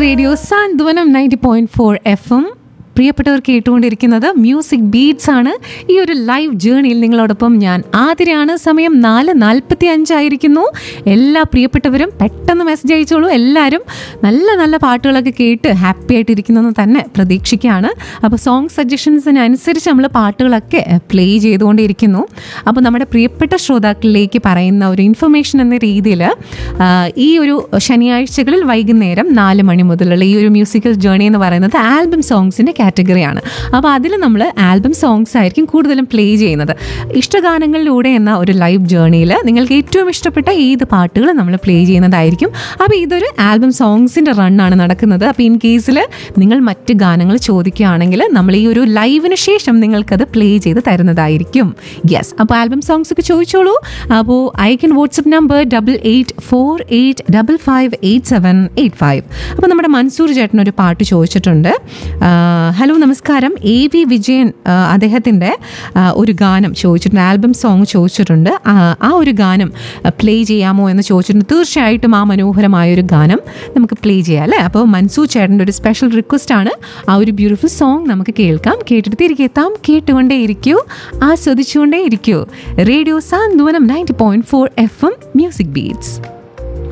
radio Santhwanam ninety point four F M പ്രിയപ്പെട്ടവർ കേട്ടുകൊണ്ടിരിക്കുന്നത് music beats ആണ് ഈ ഒരു ലൈവ് ജേണിയിൽ നിങ്ങളോടൊപ്പം ഞാൻ ആതിരയാണ് സമയം നാല് നാൽപ്പത്തി അഞ്ചായിരിക്കുന്നു എല്ലാ പ്രിയപ്പെട്ടവരും പെട്ടെന്ന് മെസ്സേജ് അയച്ചോളൂ എല്ലാവരും നല്ല നല്ല പാട്ടുകളൊക്കെ കേട്ട് ഹാപ്പി ആയിട്ടിരിക്കുന്നെന്ന് തന്നെ പ്രതീക്ഷിക്കുകയാണ് അപ്പോൾ സോങ് സജഷൻസിനനുസരിച്ച് നമ്മൾ പാട്ടുകളൊക്കെ പ്ലേ ചെയ്തുകൊണ്ടിരിക്കുന്നു അപ്പോൾ നമ്മുടെ പ്രിയപ്പെട്ട ശ്രോതാക്കളിലേക്ക് പറയുന്ന ഒരു ഇൻഫർമേഷൻ എന്ന രീതിയിൽ ഈ ഒരു ശനിയാഴ്ചകളിൽ വൈകുന്നേരം നാല് മണി മുതലുള്ള ഈ ഒരു മ്യൂസിക്കൽ ജേണി എന്ന് പറയുന്നത് ആൽബം സോങ്സിൻ്റെ കാറ്റഗറിയാണ് അപ്പോൾ അതിൽ നമ്മൾ ആൽബം സോങ്സ് ആയിരിക്കും കൂടുതലും പ്ലേ ചെയ്യുന്നത് ഇഷ്ടഗാനങ്ങളിലൂടെ എന്ന ഒരു ലൈവ് ജേണിയിൽ നിങ്ങൾക്ക് ഏറ്റവും ഇഷ്ടപ്പെട്ട ഏത് പാട്ടുകൾ നമ്മൾ പ്ലേ ചെയ്യുന്നതായിരിക്കും അപ്പോൾ ഇതൊരു ആൽബം സോങ്സിൻ്റെ റണ്ണാണ് നടക്കുന്നത് അപ്പോൾ ഇൻ കേസിൽ നിങ്ങൾ മറ്റ് ഗാനങ്ങൾ ചോദിക്കുകയാണെങ്കിൽ നമ്മൾ ഈ ഒരു ലൈവിന് ശേഷം നിങ്ങൾക്കത് പ്ലേ ചെയ്ത് തരുന്നതായിരിക്കും യെസ് അപ്പോൾ ആൽബം സോങ്സ് ഒക്കെ ചോദിച്ചോളൂ അപ്പോൾ അയക്കൻ WhatsApp number double eight four eight double five eight seven eight five അപ്പോൾ നമ്മുടെ മൻസൂർ ചേട്ടൻ ഒരു പാട്ട് ചോദിച്ചിട്ടുണ്ട് ആ, ഹലോ നമസ്കാരം എ വി വിജയൻ ആ, അദ്ദേഹത്തിൻ്റെ ആ, ഒരു ഗാനം ചോദിച്ചിട്ടുണ്ട് ആൽബം സോങ് ചോദിച്ചിട്ടുണ്ട് ആ, ആ ഒരു ഗാനം പ്ലേ ചെയ്യാമോ എന്ന് ചോദിച്ചിട്ടുണ്ട് തീർച്ചയായിട്ടും ആ മനോഹരമായ ഒരു ഗാനം നമുക്ക് പ്ലേ ചെയ്യാം അല്ലേ അപ്പോൾ മൻസൂർ ചേട്ടൻ്റെ ഒരു സ്പെഷ്യൽ റിക്വസ്റ്റ് ആണ് ആ ഒരു ബ്യൂട്ടിഫുൾ സോങ് നമുക്ക് കേൾക്കാം കേട്ടിട്ട് തിരികെ എത്താം കേട്ടുകൊണ്ടേ ഇരിക്കൂ ആസ്വദിച്ചുകൊണ്ടേ ഇരിക്കൂ radio Santhwanam ninety point four F M music beats